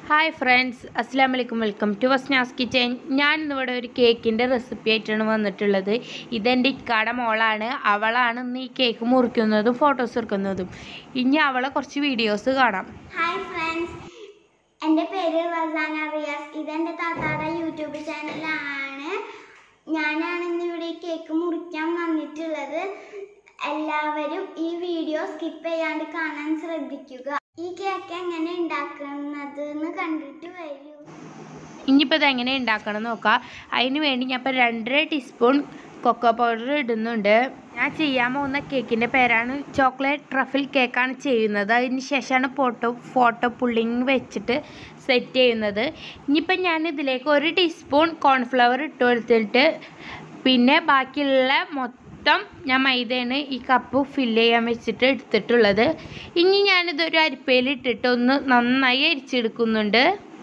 Hi friends അസ്സാം വലൈക്കും welcome to വസ്നാസ് kitchen ഞാൻ ഇന്നിവിടെ ഒരു കേക്കിൻ്റെ റെസിപ്പി ആയിട്ടാണ് വന്നിട്ടുള്ളത് ഇതെൻ്റെ ഇക്കാടെ മോളാണ് അവളാണ് ഇന്ന് ഈ കേക്ക് മുറിക്കുന്നതും ഫോട്ടോസ് എടുക്കുന്നതും ഇനി അവളെ കുറച്ച് വീഡിയോസ് കാണാം ഹായ് ഫ്രണ്ട്സ് എൻ്റെ പേര് റസാന റിയാസ് ഇതെൻ്റെ താത്താടെ യൂട്യൂബ് ചാനലാണ് ഞാനാണ് ഇന്ന് ഇവിടെ ഈ കേക്ക് മുറിക്കാൻ വന്നിട്ടുള്ളത് എല്ലാവരും ഈ വീഡിയോ സ്കിപ്പ് ചെയ്യാണ്ട് കാണാൻ ശ്രദ്ധിക്കുക ഈ കേക്ക് എങ്ങനെ ഉണ്ടാക്കുന്നത് എന്ന് കണ്ടിട്ട് വരൂ ഇനിയിപ്പോൾ ഇത് എങ്ങനെ ഉണ്ടാക്കണം എന്ന് നോക്കാം അതിന് വേണ്ടി ഞാൻ ഇപ്പോൾ രണ്ടര ടീസ്പൂൺ കൊക്കോ പൗഡർ ഇടുന്നുണ്ട് ഞാൻ ചെയ്യാൻ പോകുന്ന കേക്കിൻ്റെ പേരാണ് ചോക്ലേറ്റ് ട്രഫിൽ കേക്കാണ് ചെയ്യുന്നത് അതിന് ശേഷമാണ് ഫോട്ടോ ഫോട്ടോ പുള്ളിങ് വെച്ചിട്ട് സെറ്റ് ചെയ്യുന്നത് ഇനിയിപ്പോൾ ഞാൻ ഇതിലേക്ക് ഒരു ടീസ്പൂൺ കോൺഫ്ലവർ ഇട്ട് കൊടുത്തിട്ട് പിന്നെ ബാക്കിയുള്ള മൊത്തം ഞാൻ മൈദയാണ് ഈ കപ്പ് ഫില്ല് ചെയ്യാൻ വെച്ചിട്ട് എടുത്തിട്ടുള്ളത് ഇനി ഞാനിതൊരു അരിപ്പയിൽ ഇട്ടിട്ട് ഒന്ന് നന്നായി അരിച്ചെടുക്കുന്നുണ്ട്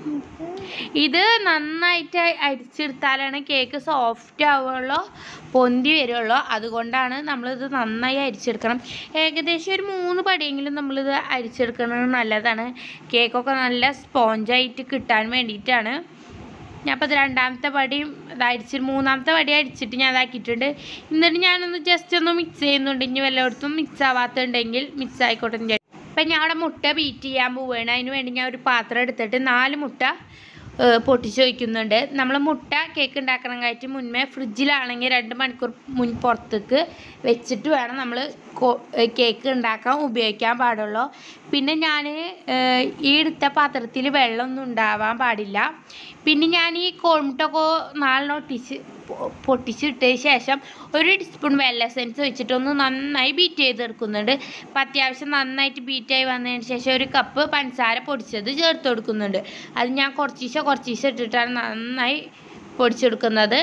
ഇത് നന്നായിട്ട് അരിച്ചെടുത്താലാണ് കേക്ക് സോഫ്റ്റ് ആവുള്ളൂ പൊന്തി വരുള്ളൂ അതുകൊണ്ടാണ് നമ്മളിത് നന്നായി അരിച്ചെടുക്കണം ഏകദേശം ഒരു മൂന്ന് പടിയെങ്കിലും നമ്മളിത് അരിച്ചെടുക്കുന്നത് നല്ലതാണ് കേക്കൊക്കെ നല്ല സ്പോഞ്ചായിട്ട് കിട്ടാൻ വേണ്ടിയിട്ടാണ് ഞാൻ അപ്പോൾ ഇത് രണ്ടാമത്തെ പടിയും ഇത് അരിച്ചിട്ട് മൂന്നാമത്തെ പടി അടിച്ചിട്ട് ഞാൻ ഇതാക്കിയിട്ടുണ്ട് എന്നിട്ട് ഞാനൊന്ന് ജസ്റ്റ് ഒന്ന് മിക്സ് ചെയ്യുന്നുണ്ട് ഇനി വല്ലയിടത്തും മിക്സ് ആവാത്തുണ്ടെങ്കിൽ മിക്സ് ആയിക്കോട്ടെ എന്ന് വിചാരിച്ചു. ഇപ്പം ഞാൻ അവിടെ മുട്ട ബീറ്റ് ചെയ്യാൻ പോവുകയാണ് അതിന് വേണ്ടി ഞാൻ ഒരു പാത്രം എടുത്തിട്ട് നാല് മുട്ട ഏഹ്, പൊട്ടിച്ച് വയ്ക്കുന്നുണ്ട് നമ്മൾ മുട്ട കേക്ക് ഉണ്ടാക്കണമെങ്കിൽ മുന്നേ ഫ്രിഡ്ജിലാണെങ്കിൽ രണ്ട് മണിക്കൂർ മുൻ പുറത്തേക്ക് വെച്ചിട്ട് വേണം നമ്മൾ കേക്ക് ഉണ്ടാക്കാൻ ഉപയോഗിക്കാൻ പാടുള്ളൂ പിന്നെ ഞാൻ ഈ എടുത്ത പാത്രത്തിൽ വെള്ളമൊന്നും ഉണ്ടാവാൻ പാടില്ല പിന്നെ ഞാൻ ഈ കോൺമുട്ടൊക്കെ നാലെണ്ണം ഒട്ടിച്ച് പൊ- പൊട്ടിച്ചിട്ടതിന് ശേഷം ഒരു ടീസ്പൂൺ വെള്ള എസൻസ് വെച്ചിട്ട് ഒന്ന് നന്നായി ബീറ്റ് ചെയ്തെടുക്കുന്നുണ്ട് അപ്പം അത്യാവശ്യം നന്നായിട്ട് ബീറ്റായി വന്നതിന് ശേഷം ഒരു കപ്പ് പഞ്ചസാര പൊടിച്ചത് ചേർത്ത് കൊടുക്കുന്നുണ്ട് അത് ഞാൻ കുറച്ചീശ കുറച്ചീശ ഇട്ടിട്ടാണ് നന്നായി പൊടിച്ചെടുക്കുന്നത്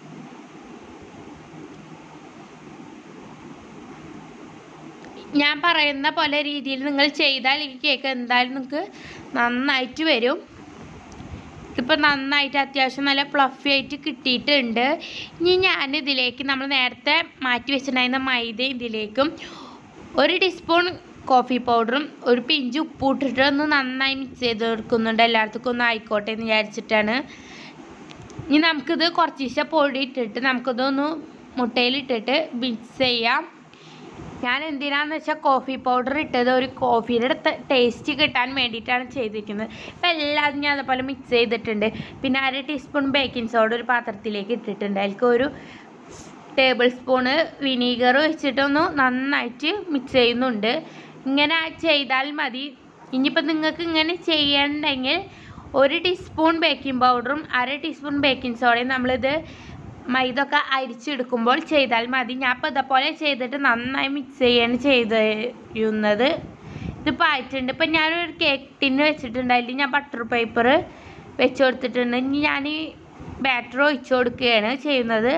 ഞാൻ പറയുന്ന പോലെ രീതിയിൽ നിങ്ങൾ ചെയ്താൽ ഈ കേക്ക് എന്തായാലും നിങ്ങൾക്ക് നന്നായിട്ട് വരും ഇതിപ്പോൾ നന്നായിട്ട് അത്യാവശ്യം നല്ല ഫ്ലഫി ആയിട്ട് കിട്ടിയിട്ടുണ്ട് ഇനി ഞാൻ ഇതിലേക്ക് നമ്മൾ നേരത്തെ മാറ്റി വെച്ചിട്ടുണ്ടായിരുന്ന മൈദ ഇതിലേക്കും ഒരു ടീസ്പൂൺ കോഫി പൗഡറും ഒരു പിഞ്ച് ഉപ്പും ഇട്ടിട്ട് ഒന്ന് നന്നായി മിക്സ് ചെയ്ത് കൊടുക്കുന്നുണ്ട് എല്ലായിടത്തേക്കും ഒന്ന് ആയിക്കോട്ടെ എന്ന് വിചാരിച്ചിട്ടാണ് ഇനി നമുക്കിത് കുറച്ച് ദിവസം പൊടി ഇട്ടിട്ട് നമുക്കിതൊന്ന് മുട്ടയിലിട്ടിട്ട് മിക്സ് ചെയ്യാം ഞാൻ എന്തിനാന്ന് വെച്ചാൽ കോഫി പൗഡർ ഇട്ടത് ഒരു കോഫിയുടെ ടേസ്റ്റ് കിട്ടാൻ വേണ്ടിയിട്ടാണ് ചെയ്തിരിക്കുന്നത് അപ്പം എല്ലാതും ഞാൻ അതുപോലെ മിക്സ് ചെയ്തിട്ടുണ്ട് പിന്നെ അര ടീസ്പൂൺ ബേക്കിംഗ് സോഡ ഒരു പാത്രത്തിലേക്ക് ഇട്ടിട്ടുണ്ട് അതിലേക്ക് ഒരു ടേബിൾ സ്പൂണ് വിനീഗർ വെച്ചിട്ടൊന്ന് നന്നായിട്ട് മിക്സ് ചെയ്യുന്നുണ്ട് ഇങ്ങനെ ചെയ്താൽ മതി ഇനിയിപ്പോൾ നിങ്ങൾക്ക് ഇങ്ങനെ ചെയ്യണമെങ്കിൽ ഒരു ടീസ്പൂൺ ബേക്കിംഗ് പൗഡറും അര ടീസ്പൂൺ ബേക്കിംഗ് സോഡയും നമ്മളിത് മൈദ ഒക്കെ അരിച്ചെടുക്കുമ്പോൾ ചെയ്താൽ മതി ഞാൻ ഇപ്പോൾ ഇതേപോലെ ചെയ്തിട്ട് നന്നായി മിക്സ് ചെയ്യാണ് ചെയ്തിരുന്നത് ഇതിപ്പോൾ ആയിട്ടുണ്ട് ഇപ്പം ഞാനൊരു കേക്ക് ടിന്ന് വെച്ചിട്ടുണ്ട് അതിൽ ഞാൻ ബട്ടർ പേപ്പർ വെച്ച് കൊടുത്തിട്ടുണ്ട് ഇനി ഞാൻ ഈ ബാറ്റർ ഒഴിച്ചു കൊടുക്കുകയാണ് ചെയ്യുന്നത്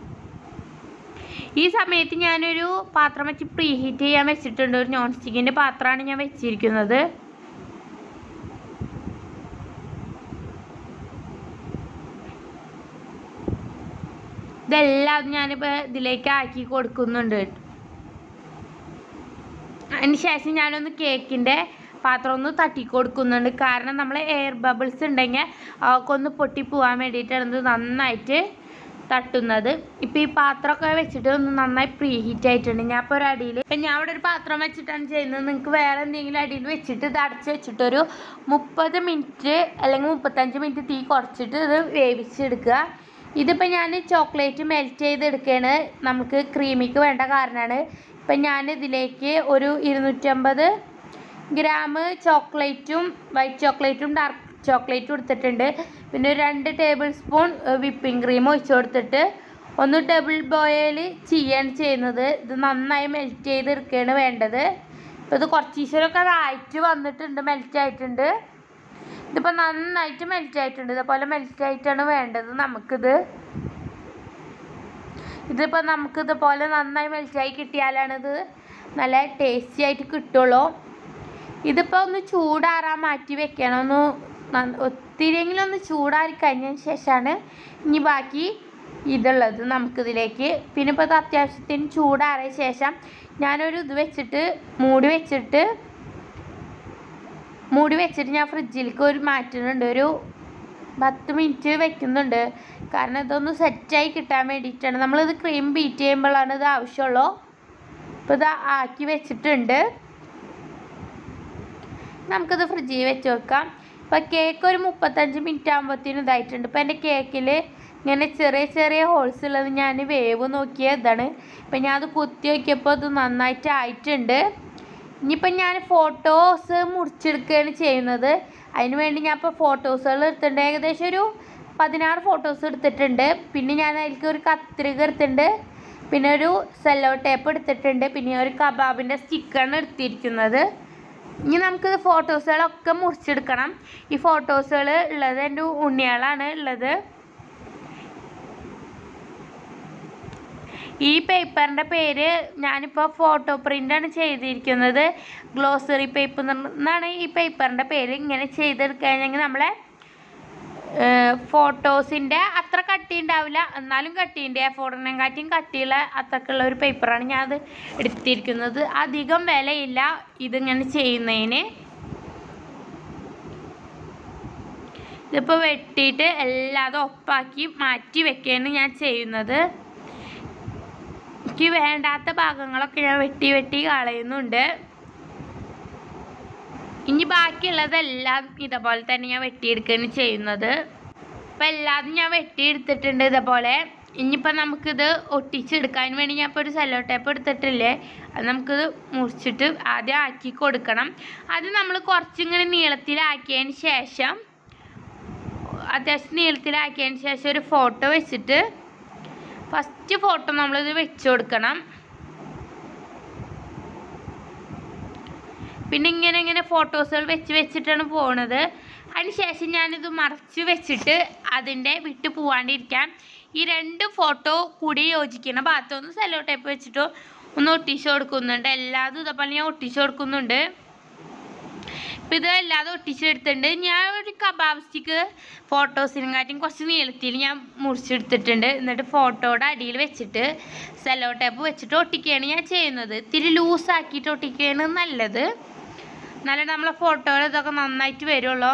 ഈ സമയത്ത് ഞാനൊരു പാത്രം വെച്ച് പ്രീ ഹീറ്റ് ചെയ്യാൻ വെച്ചിട്ടുണ്ട് ഒരു നോൺ സ്റ്റിക്കിൻ്റെ പാത്രമാണ് ഞാൻ വെച്ചിരിക്കുന്നത് ഇതെല്ലാം ഞാനിപ്പോൾ ഇതിലേക്ക് ആക്കി കൊടുക്കുന്നുണ്ട് അതിന് ശേഷം ഞാനൊന്ന് കേക്കിൻ്റെ പാത്രം ഒന്ന് തട്ടി കൊടുക്കുന്നുണ്ട് കാരണം നമ്മൾ എയർ ബബിൾസ് ഉണ്ടെങ്കിൽ അതൊക്കെ ഒന്ന് പൊട്ടി പോകാൻ വേണ്ടിയിട്ടാണ് ഇത് നന്നായിട്ട് തട്ടുന്നത് ഇപ്പം ഈ പാത്രമൊക്കെ വെച്ചിട്ട് ഒന്ന് നന്നായി പ്രീ ഹീറ്റ് ആയിട്ടുണ്ട് ഞാൻ ഇപ്പോൾ ഒരു അടിയിൽ ഇപ്പം ഞാൻ അവിടെ ഒരു പാത്രം വെച്ചിട്ടാണ് ചെയ്യുന്നത് നിങ്ങൾക്ക് വേറെ എന്തെങ്കിലും അടിയിൽ വെച്ചിട്ട് ഇത് അടച്ച് വെച്ചിട്ട് ഒരു മുപ്പത് മിനിറ്റ് അല്ലെങ്കിൽ മുപ്പത്തഞ്ച് മിനിറ്റ് തീ കുറച്ചിട്ട് ഇത് വേവിച്ചെടുക്കുക ഇതിപ്പോൾ ഞാൻ ചോക്ലേറ്റ് മെൽറ്റ് ചെയ്തെടുക്കുകയാണ് നമുക്ക് ക്രീമിക്ക് വേണ്ട കാരണമാണ് ഇപ്പം ഞാൻ ഇതിലേക്ക് ഒരു ഇരുന്നൂറ്റമ്പത് ഗ്രാം ചോക്ലേറ്റും വൈറ്റ് ചോക്ലേറ്റും ഡാർക്ക് ചോക്ലേറ്റും എടുത്തിട്ടുണ്ട് പിന്നെ ഒരു രണ്ട് ടേബിൾ സ്പൂൺ വിപ്പിംഗ് ക്രീം ഒഴിച്ചു കൊടുത്തിട്ട് ഒന്ന് ഡബിൾ ബോയിൽ ചെയ്യാണ് ചെയ്യുന്നത് ഇത് നന്നായി മെൽറ്റ് ചെയ്തെടുക്കുകയാണ് വേണ്ടത് ഇപ്പോൾ ഇത് കുറച്ച് ഈശ്വരമൊക്കെ അതായിട്ട് വന്നിട്ടുണ്ട് മെൽറ്റ് ആയിട്ടുണ്ട് ഇതിപ്പോൾ നന്നായിട്ട് മെൽറ്റ് ആയിട്ടുണ്ട് ഇതേപോലെ മെൽറ്റ് ആയിട്ടാണ് വേണ്ടത് നമുക്കിത് ഇതിപ്പോൾ നമുക്ക് ഇതുപോലെ നന്നായി മെൽറ്റായി കിട്ടിയാലാണിത് നല്ല ടേസ്റ്റി ആയിട്ട് കിട്ടുള്ളൂ ഇതിപ്പോൾ ഒന്ന് ചൂടാറാൻ മാറ്റി വെക്കണം ഒന്ന് നന്ന- ഒത്തിരിയെങ്കിലും ഒന്ന് ചൂടാറി കഴിഞ്ഞതിന് ശേഷമാണ് ഇനി ബാക്കി ഇതുള്ളത് നമുക്കിതിലേക്ക് പിന്നെ ഇപ്പോൾ ഇത് അത്യാവശ്യത്തിന് ചൂടാറിയ ശേഷം ഞാനൊരു ഇത് വെച്ചിട്ട് മൂടി വെച്ചിട്ട് മൂടി വെച്ചിട്ട് ഞാൻ ഫ്രിഡ്ജിലേക്ക് ഒരു മാറ്റുന്നുണ്ട് ഒരു പത്ത് മിനിറ്റ് വെക്കുന്നുണ്ട് കാരണം ഇതൊന്ന് സെറ്റായി കിട്ടാൻ വേണ്ടിയിട്ടാണ് നമ്മളിത് ക്രീം ബീറ്റ് ചെയ്യുമ്പോഴാണ് ഇത് ആവശ്യമുള്ളൂ ഇപ്പോൾ ഇത് ആക്കി വെച്ചിട്ടുണ്ട് നമുക്കിത് ഫ്രിഡ്ജിൽ വെച്ച് വെക്കാം ഇപ്പോൾ കേക്ക് ഒരു മുപ്പത്തഞ്ച് മിനിറ്റ് ആകുമ്പോഴത്തേനും ഇതായിട്ടുണ്ട് ഇപ്പോൾ എൻ്റെ കേക്കിൽ ഇങ്ങനെ ചെറിയ ചെറിയ ഹോൾസ് ഉള്ളത് ഞാൻ വേവ് നോക്കിയ ഇതാണ് ഇപ്പം ഞാൻ അത് കുത്തി നോക്കിയപ്പോൾ ഇത് നന്നായിട്ട് ആയിട്ടുണ്ട് ഇനിയിപ്പം ഞാൻ ഫോട്ടോസ് മുറിച്ചെടുക്കുകയാണ് ചെയ്യുന്നത് അതിന് വേണ്ടി ഞാൻ ഇപ്പോൾ ഫോട്ടോസുകൾ എടുത്തിട്ടുണ്ട് ഏകദേശം ഒരു പതിനാറ് ഫോട്ടോസ് എടുത്തിട്ടുണ്ട് പിന്നെ ഞാൻ അതിലേക്ക് ഒരു കത്രിക എടുത്തിട്ടുണ്ട് പിന്നെ ഒരു സെല്ലോ ടേപ്പ് എടുത്തിട്ടുണ്ട് പിന്നെ ഒരു കബാബിൻ്റെ സ്റ്റിക്കറാണ് എടുത്തിരിക്കുന്നത് ഇനി നമുക്ക് ഫോട്ടോസുകളൊക്കെ മുറിച്ചെടുക്കണം ഈ ഫോട്ടോസുകൾ ഉള്ളത് എൻ്റെ ഉണ്ണികളാണ് ഉള്ളത് ഈ പേപ്പറിൻ്റെ പേര് ഞാനിപ്പോൾ ഫോട്ടോ പ്രിൻ്റാണ് ചെയ്തിരിക്കുന്നത് ഗ്ലോസറി പേപ്പർ എന്നാണ് ഈ പേപ്പറിൻ്റെ പേര് ഇങ്ങനെ ചെയ്തെടുക്കുകയാണെങ്കിൽ നമ്മളെ ഫോട്ടോസിൻ്റെ അത്ര കട്ടി ഉണ്ടാവില്ല എന്നാലും കട്ടിയുണ്ട് എ ഫോറിനെക്കാട്ടിയും കട്ടിയുള്ള അത്രക്കുള്ള ഒരു പേപ്പറാണ് ഞാൻ അത് എടുത്തിരിക്കുന്നത് അധികം വിലയില്ല ഇതിങ്ങനെ ചെയ്യുന്നതിന് ഇതിപ്പോൾ വെട്ടിയിട്ട് എല്ലാതും ഒപ്പാക്കി മാറ്റി വെക്കുകയാണ് ഞാൻ ചെയ്യുന്നത് എനിക്ക് വേണ്ടാത്ത ഭാഗങ്ങളൊക്കെ ഞാൻ വെട്ടി വെട്ടി കളയുന്നുണ്ട് ഇനി ബാക്കിയുള്ളതെല്ലാം ഇതേപോലെ തന്നെ ഞാൻ വെട്ടിയെടുക്കുകയാണ് ചെയ്യുന്നത് അപ്പം എല്ലാതും ഞാൻ വെട്ടിയെടുത്തിട്ടുണ്ട് ഇതേപോലെ ഇനിയിപ്പോൾ നമുക്കിത് ഒട്ടിച്ചെടുക്കാൻ വേണ്ടി ഞാൻ ഇപ്പോൾ ഒരു സെല്ലോ ടേപ്പ് എടുത്തിട്ടില്ലേ അത് നമുക്കിത് മുറിച്ചിട്ട് ആദ്യം ആക്കി കൊടുക്കണം അത് നമ്മൾ കുറച്ചിങ്ങനെ നീളത്തിലാക്കിയതിന് ശേഷം അത്യാവശ്യം നീളത്തിലാക്കിയതിന് ശേഷം ഒരു ഫോട്ടോ വെച്ചിട്ട് ഫസ്റ്റ് ഫോട്ടോ നമ്മളിത് വെച്ച് കൊടുക്കണം പിന്നെ ഇങ്ങനെ ഇങ്ങനെ ഫോട്ടോസുകൾ വെച്ച് വെച്ചിട്ടാണ് പോണത് അതിനുശേഷം ഞാനിത് മറച്ച് വെച്ചിട്ട് അതിൻ്റെ വിട്ട് പോവാണ്ടിരിക്കാൻ ഈ രണ്ട് ഫോട്ടോ കൂടി യോജിക്കുന്ന ഭാഗത്തൊന്ന് സെല്ലോ ടേപ്പ് വെച്ചിട്ട് ഒന്ന് ഒട്ടിച്ച് കൊടുക്കുന്നുണ്ട് എല്ലാതും ഇതേപോലെ ഞാൻ ഒട്ടിച്ച് കൊടുക്കുന്നുണ്ട് ഇപ്പം ഇത് എല്ലാതും ഒട്ടിച്ചെടുത്തിട്ടുണ്ട് ഞാൻ ഒരു കബാബ് സ്റ്റിക്ക് ഫോട്ടോസിനെക്കാട്ടിയും കുറച്ച് നീളത്തിൽ ഞാൻ മുറിച്ചെടുത്തിട്ടുണ്ട് എന്നിട്ട് ഫോട്ടോയുടെ അടിയിൽ വെച്ചിട്ട് സെല്ലോ ടേപ്പ് വെച്ചിട്ട് ഒട്ടിക്കുകയാണ് ഞാൻ ചെയ്യുന്നത് ഇത്തിരി ലൂസാക്കിയിട്ട് ഒട്ടിക്കുകയാണ് നല്ലത് എന്നാലേ നമ്മളെ ഫോട്ടോയിൽ ഇതൊക്കെ നന്നായിട്ട് വരുള്ളൂ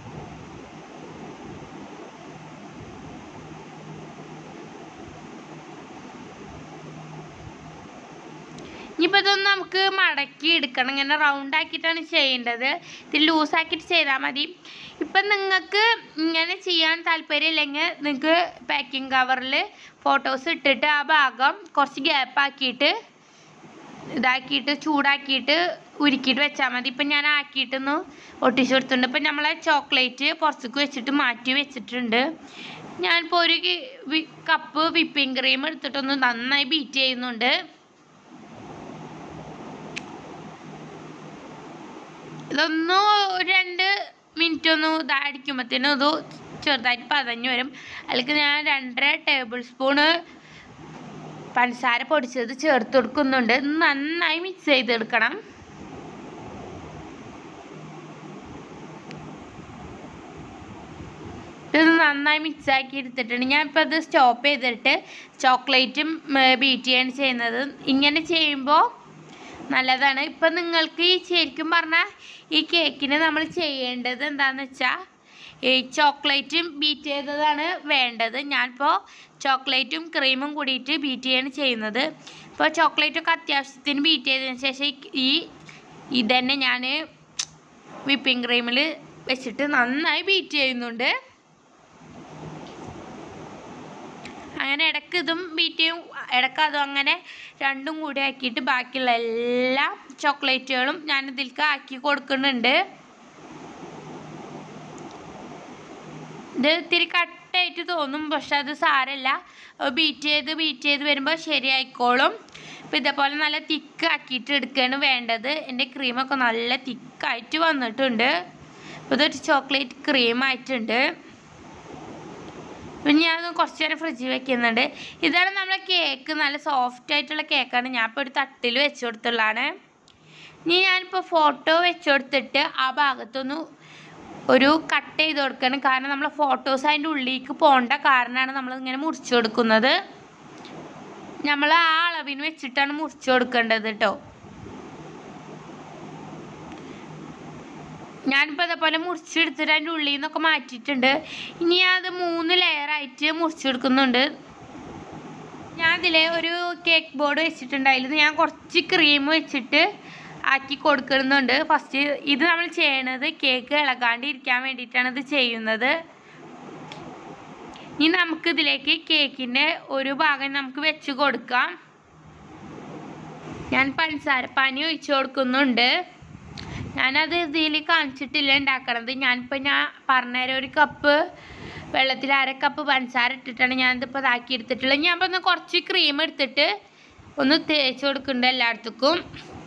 ഇനിയിപ്പോൾ ഇതൊന്ന് നമുക്ക് മടക്കി എടുക്കണം ഇങ്ങനെ റൗണ്ട് ആക്കിയിട്ടാണ് ചെയ്യേണ്ടത് ഇത് ലൂസാക്കിയിട്ട് ചെയ്താൽ മതി ഇപ്പം നിങ്ങൾക്ക് ഇങ്ങനെ ചെയ്യാൻ താല്പര്യമില്ലെങ്കിൽ നിങ്ങൾക്ക് പാക്കിംഗ് കവറിൽ ഫോട്ടോസ് ഇട്ടിട്ട് ആ ഭാഗം കുറച്ച് ഗ്യാപ്പ് ആക്കിയിട്ട് ഇതാക്കിയിട്ട് ചൂടാക്കിയിട്ട് ഉരുക്കിയിട്ട് വെച്ചാൽ മതി ഇപ്പം ഞാൻ ആക്കിയിട്ടൊന്ന് ഒട്ടിച്ചു കൊടുത്തിട്ടുണ്ട് ഇപ്പം നമ്മളെ ചോക്ലേറ്റ് പുറത്തേക്ക് വെച്ചിട്ട് മാറ്റി വെച്ചിട്ടുണ്ട് ഞാനിപ്പോൾ ഒരു കി- വി- കപ്പ് വിപ്പിംഗ് ക്രീം എടുത്തിട്ടൊന്ന് നന്നായി ബീറ്റ് ചെയ്യുന്നുണ്ട് ഇതൊന്ന് ഒരു രണ്ട് മിനിറ്റ് ഒന്ന് ഇതാടിക്കുമ്പോഴത്തേനും ഇത് ചെറുതായിട്ട് പതഞ്ഞ് വരും അതിലേക്ക് ഞാൻ രണ്ടര ടേബിൾ സ്പൂണ് പഞ്ചസാര പൊടിച്ചത് ചേർത്ത് കൊടുക്കുന്നുണ്ട് ഇത് നന്നായി മിക്സ് ചെയ്തെടുക്കണം ഇത് നന്നായി മിക്സ് ആക്കി എടുത്തിട്ടുണ്ട് ഞാൻ ഇപ്പോൾ ഇത് സ്റ്റോപ്പ് ചെയ്തിട്ട് ചോക്ലേറ്റും ബീറ്റ് ചെയ്യാണ് ചെയ്യുന്നത് ഇങ്ങനെ ചെയ്യുമ്പോൾ നല്ലതാണ് ഇപ്പം നിങ്ങൾക്ക് ഈ ശരിക്കും പറഞ്ഞാൽ ഈ കേക്കിന് നമ്മൾ ചെയ്യേണ്ടത് എന്താണെന്ന് വെച്ചാൽ ഈ ചോക്ലേറ്റും ബീറ്റ് ചെയ്തതാണ് വേണ്ടത് ഞാനിപ്പോൾ ചോക്ലേറ്റും ക്രീമും കൂടിയിട്ട് ബീറ്റ് ചെയ്യാണ് ചെയ്യുന്നത് ഇപ്പോൾ ചോക്ലേറ്റൊക്കെ അത്യാവശ്യത്തിന് ബീറ്റ് ചെയ്തതിന് ശേഷം ഈ- ഈ ഇതന്നെ ഞാൻ വിപ്പിംഗ് ക്രീമിൽ വെച്ചിട്ട് നന്നായി ബീറ്റ് ചെയ്യുന്നുണ്ട് അങ്ങനെ ഇടയ്ക്ക് ഇതും ബീറ്റ് ചെയ്യും ഇടയ്ക്ക് അതും അങ്ങനെ രണ്ടും കൂടി ആക്കിയിട്ട് ബാക്കിയുള്ള എല്ലാ ചോക്ലേറ്റുകളും ഞാൻ ഇതിലേക്ക് ആക്കി കൊടുക്കുന്നുണ്ട് ഇത് ഇത്തിരി കട്ടായിട്ട് തോന്നും പക്ഷെ അത് സാരമില്ല ബീറ്റ് ചെയ്ത് ബീറ്റ് ചെയ്ത് വരുമ്പോൾ ശരിയായിക്കോളും അപ്പോൾ ഇതേപോലെ നല്ല തിക്ക് ആക്കിയിട്ട് എടുക്കുകയാണ് വേണ്ടത് എൻ്റെ ക്രീമൊക്കെ നല്ല തിക്കായിട്ട് വന്നിട്ടുണ്ട് അപ്പോൾ ഇതൊരു ചോക്ലേറ്റ് ക്രീം ആയിട്ടുണ്ട് പിന്നെ ഞാൻ കുറച്ച് നേരം ഫ്രിഡ്ജിൽ വെക്കുന്നുണ്ട് ഇതാണ് നമ്മളെ കേക്ക് നല്ല സോഫ്റ്റ് ആയിട്ടുള്ള കേക്കാണ് ഞാൻ ഇപ്പോൾ ഒരു തട്ടിൽ വെച്ച് കൊടുത്തുള്ളതാണ് ഇനി ഞാനിപ്പോൾ ഫോട്ടോ വെച്ച് കൊടുത്തിട്ട് ആ ഭാഗത്തൊന്ന് ഒരു കട്ട് ചെയ്ത് കൊടുക്കണം കാരണം നമ്മളെ ഫോട്ടോസ് അതിൻ്റെ ഉള്ളിലേക്ക് പോകേണ്ട കാരണമാണ് നമ്മൾ ഇങ്ങനെ മുറിച്ച് കൊടുക്കുന്നത് നമ്മൾ ആ അളവിന് വെച്ചിട്ടാണ് മുറിച്ച് കൊടുക്കേണ്ടത് കേട്ടോ ഞാനിപ്പോൾ അതേപോലെ മുറിച്ചെടുത്തിട്ട് അതിൻ്റെ ഉള്ളിൽ നിന്നൊക്കെ മാറ്റിയിട്ടുണ്ട് ഇനി ഞാൻ അത് മൂന്ന് ലെയറായിട്ട് മുറിച്ചെടുക്കുന്നുണ്ട് ഞാൻ അതിൽ ഒരു കേക്ക് ബോർഡ് വെച്ചിട്ടുണ്ട് അതിൽ ഞാൻ കുറച്ച് ക്രീം വെച്ചിട്ട് ആക്കി കൊടുക്കുന്നുണ്ട് ഫസ്റ്റ് ഇത് നമ്മൾ ചെയ്യണത് കേക്ക് ഇളകാണ്ടിരിക്കാൻ വേണ്ടിയിട്ടാണ് ഇത് ചെയ്യുന്നത് ഇനി നമുക്ക് ഇതിലേക്ക് കേക്കിൻ്റെ ഒരു ഭാഗം നമുക്ക് വെച്ച് കൊടുക്കാം ഞാൻ പഞ്ചസാര പാനി ഒഴിച്ചു കൊടുക്കുന്നുണ്ട് ഞാനത് ഇതിൽ കാണിച്ചിട്ടില്ല ഉണ്ടാക്കണത് ഞാനിപ്പോൾ ഞാൻ പറഞ്ഞുതരാം ഒരു കപ്പ് വെള്ളത്തിൽ അര കപ്പ് പഞ്ചസാര ഇട്ടിട്ടാണ് ഞാനിതിപ്പോൾ ഇതാക്കി എടുത്തിട്ടുള്ളത് ഞാൻ ഇപ്പോൾ ഒന്ന് കുറച്ച് ക്രീം എടുത്തിട്ട് ഒന്ന് തേച്ച് കൊടുക്കുന്നുണ്ട് എല്ലായിടത്തേക്കും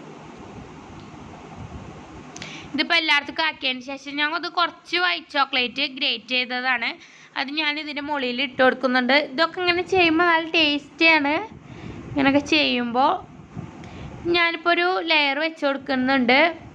ഇതിപ്പോൾ എല്ലായിടത്തേക്കും ആക്കിയതിന് ശേഷം ഞാൻ അത് കുറച്ച് വൈറ്റ് ചോക്ലേറ്റ് ഗ്രേറ്റ് ചെയ്തതാണ് അത് ഞാൻ ഇതിൻ്റെ മുകളിൽ ഇട്ട് കൊടുക്കുന്നുണ്ട് ഇതൊക്കെ ഇങ്ങനെ ചെയ്യുമ്പോൾ നല്ല ടേസ്റ്റിയാണ് ഇങ്ങനെയൊക്കെ ചെയ്യുമ്പോൾ ഞാനിപ്പോൾ ഒരു ലെയർ വെച്ച് കൊടുക്കുന്നുണ്ട്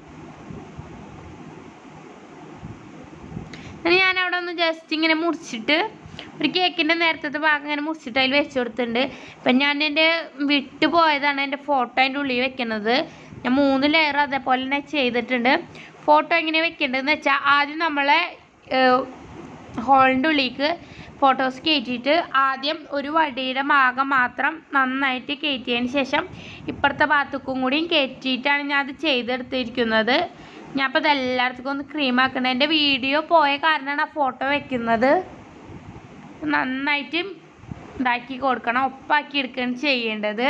എന്നിട്ട് ഞാൻ അവിടെ ഒന്ന് ജസ്റ്റ് ഇങ്ങനെ മുറിച്ചിട്ട് ഒരു കേക്കിൻ്റെ നേരത്തെ ഭാഗം ഇങ്ങനെ മുറിച്ചിട്ട് അതിൽ വെച്ച് കൊടുത്തിട്ടുണ്ട് ഇപ്പം ഞാൻ എൻ്റെ വിട്ടു പോയതാണ് എൻ്റെ ഫോട്ടോ അതിൻ്റെ ഉള്ളിൽ വെക്കുന്നത് ഞാൻ മൂന്ന് ലെയർ അതേപോലെ തന്നെ ചെയ്തിട്ടുണ്ട് ഫോട്ടോ എങ്ങനെ വെക്കേണ്ടതെന്ന് വെച്ചാൽ ആദ്യം നമ്മളെ ഹോളിൻ്റെ ഉള്ളിലേക്ക് ഫോട്ടോസ് കയറ്റിയിട്ട് ആദ്യം ഒരു വടിയുടെ ഭാഗം മാത്രം നന്നായിട്ട് കയറ്റിയതിന് ശേഷം ഇപ്പുറത്തെ ഭാഗത്തേക്കും കൂടിയും കയറ്റിയിട്ടാണ് ഞാൻ അത് ചെയ്തെടുത്തിരിക്കുന്നത് ഞാൻ അപ്പോൾ ഇതെല്ലായിടത്തേക്കും ഒന്ന് ക്രീം ആക്കണം എൻ്റെ വീഡിയോ പോയ കാരണമാണ് ആ ഫോട്ടോ വെക്കുന്നത് നന്നായിട്ട് ഇതാക്കി കൊടുക്കണം ഒപ്പാക്കി എടുക്കുകയാണ് ചെയ്യേണ്ടത്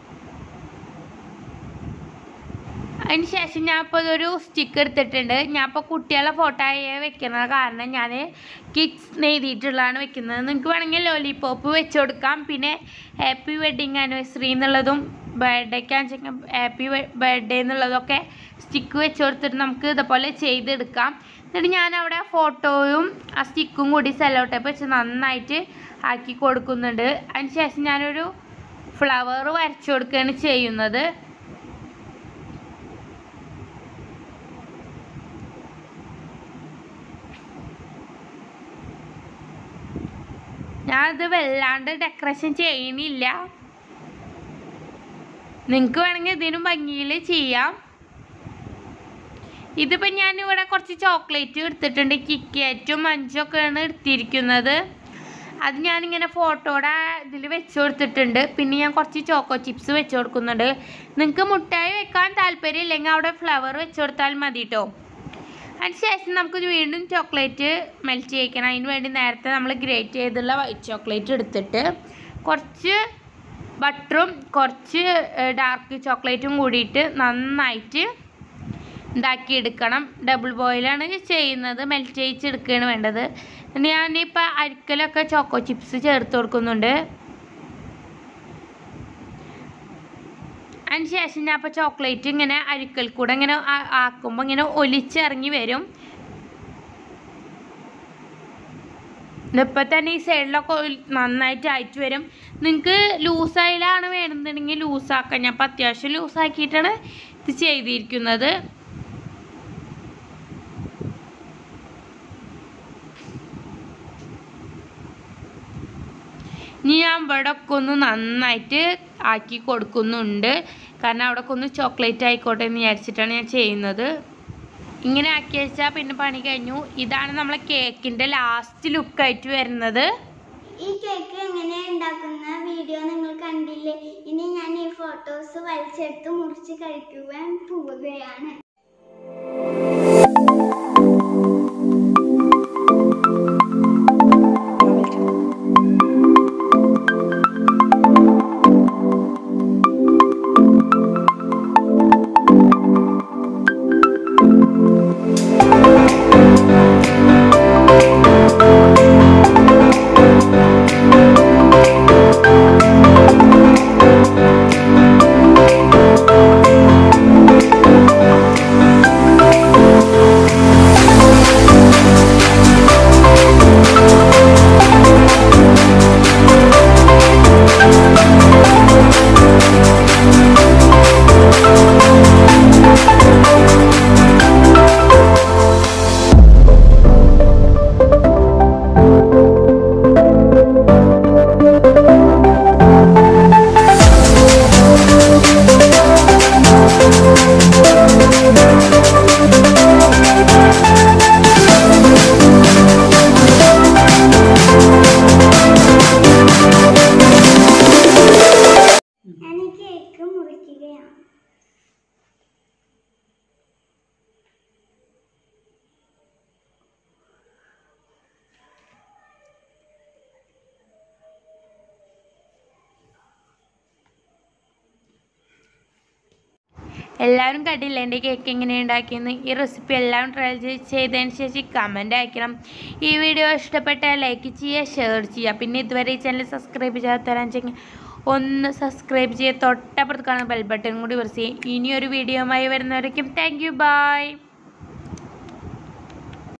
അതിന് ശേഷം ഞാൻ ഇപ്പോൾ ഇതൊരു സ്റ്റിക്ക് എടുത്തിട്ടുണ്ട് ഞാൻ ഇപ്പോൾ കുട്ടികളെ ഫോട്ടോ ആയി വെക്കുന്നത് കാരണം ഞാൻ കിഡ്സ് എഴുതിയിട്ടുള്ളതാണ് വെക്കുന്നത് നിങ്ങൾക്ക് വേണമെങ്കിൽ ലോലിപോപ്പ് വെച്ച് കൊടുക്കാം പിന്നെ ഹാപ്പി വെഡിങ് ആനിവേഴ്സറി എന്നുള്ളതും ബർത്ത്ഡേക്ക് ഹാപ്പി ബർത്ത്ഡേ എന്നുള്ളതൊക്കെ സ്റ്റിക്ക് വെച്ച് കൊടുത്തിട്ട് നമുക്ക് ഇതുപോലെ ചെയ്തെടുക്കാം എന്നിട്ട് ഞാൻ അവിടെ ഫോട്ടോയും ആ സ്റ്റിക്കും കൂടി സെല്ലോ ടേപ്പ് വെച്ച് നന്നായിട്ട് ആക്കി കൊടുക്കുന്നുണ്ട് അതിന് ശേഷം ഞാനൊരു ഫ്ലവർ വരച്ചു കൊടുക്കുകയാണ് ചെയ്യുന്നത് ഞാനത് വല്ലാണ്ട് ഡെക്കറേഷൻ ചെയ്യണില്ല നിങ്ങൾക്ക് വേണമെങ്കിൽ ഇതിനും ഭംഗിയിൽ ചെയ്യാം ഇതിപ്പോൾ ഞാൻ ഇവിടെ കുറച്ച് ചോക്ലേറ്റ് എടുത്തിട്ടുണ്ട് കിക്കറ്റും മഞ്ചൊക്കെയാണ് എടുത്തിരിക്കുന്നത് അത് ഞാനിങ്ങനെ ഫോട്ടോയുടെ ഇതിൽ വെച്ച് കൊടുത്തിട്ടുണ്ട് പിന്നെ ഞാൻ കുറച്ച് ചോക്കോ ചിപ്സ് വെച്ച് കൊടുക്കുന്നുണ്ട് നിങ്ങൾക്ക് മുട്ടായി വെക്കാൻ താല്പര്യം ഇല്ലെങ്കിൽ അവിടെ ഫ്ലവർ വെച്ച് കൊടുത്താൽ മതി കേട്ടോ അതിന് ശേഷം നമുക്ക് വീണ്ടും ചോക്ലേറ്റ് മെൽറ്റ് ചെയ്യിക്കണം അതിന് വേണ്ടി നേരത്തെ നമ്മൾ ഗ്രേറ്റ് ചെയ്തുള്ള വൈറ്റ് ചോക്ലേറ്റ് എടുത്തിട്ട് കുറച്ച് ബട്ടറും കുറച്ച് ഡാർക്ക് ചോക്ലേറ്റും കൂടിയിട്ട് നന്നായിട്ട് ഇതാക്കി എടുക്കണം ഡബിൾ ബോയിലാണ് ചെയ്യുന്നത് മെൽറ്റ് ചെയ്യിച്ചെടുക്കുകയാണ് വേണ്ടത് പിന്നെ ഞാനിപ്പോൾ അരിക്കലൊക്കെ ചോക്കോ ചിപ്സ് ചേർത്ത് കൊടുക്കുന്നുണ്ട് അതിന് ശേഷം ഞാൻ അപ്പോൾ ചോക്ലേറ്റ് ഇങ്ങനെ അരിക്കൽ കൂടെ ഇങ്ങനെ ആ- ആക്കുമ്പോൾ ഇങ്ങനെ ഒലിച്ചിറങ്ങി വരും ഇപ്പം തന്നെ ഈ സൈഡിലൊക്കെ ഒലി- നന്നായിട്ട് ആയിട്ട് വരും നിങ്ങൾക്ക് ലൂസായിലാണ് വേണമെന്നുണ്ടെങ്കിൽ ലൂസാക്കാം ഞാൻ അപ്പം അത്യാവശ്യം ലൂസാക്കിയിട്ടാണ് ഇത് ചെയ്തിരിക്കുന്നത് ഇനി ഞാൻ ഇവിടെ ഒക്കെ ഒന്ന് നന്നായിട്ട് ആക്കി കൊടുക്കുന്നുണ്ട് കാരണം അവിടെ ഒക്കെ ഒന്ന് ചോക്ലേറ്റ് ആയിക്കോട്ടെ എന്ന് വിചാരിച്ചിട്ടാണ് ഞാൻ ചെയ്യുന്നത് ഇങ്ങനെ ആക്കി വെച്ചാൽ പിന്നെ പണി കഴിഞ്ഞു ഇതാണ് നമ്മളെ കേക്കിൻ്റെ ലാസ്റ്റ് ലുക്കായിട്ട് വരുന്നത് ഈ കേക്ക് എങ്ങനെ ഉണ്ടാക്കുന്ന വീഡിയോ നിങ്ങൾ കണ്ടില്ലേ ഇനി ഞാൻ ഈ ഫോട്ടോസ് വലിച്ചെടുത്ത് മുറിച്ച് കഴിക്കുവാൻ പോവുകയാണ് എല്ലാവരും കണ്ടില്ല എൻ്റെ കേക്ക് എങ്ങനെ ഉണ്ടാക്കിയെന്ന് ഈ റെസിപ്പി എല്ലാം ട്രൈ ചെയ്തതിന് ശേഷം കമൻ്റ് അയക്കണം ഈ വീഡിയോ ഇഷ്ടപ്പെട്ടാൽ ലൈക്ക് ചെയ്യുക ഷെയർ ചെയ്യുക പിന്നെ ഇതുവരെ ഈ ചാനൽ സബ്സ്ക്രൈബ് ചെയ്യാത്തവരാണെങ്കിൽ ഒന്ന് സബ്സ്ക്രൈബ് ചെയ്യുക തൊട്ടപ്പുറത്ത് കാണുന്ന ബെൽ ബട്ടൺ കൂടി പ്രസ് ചെയ്യുക ഇനിയൊരു വീഡിയോയുമായി വരുന്നവരേക്കും താങ്ക് യു ബൈ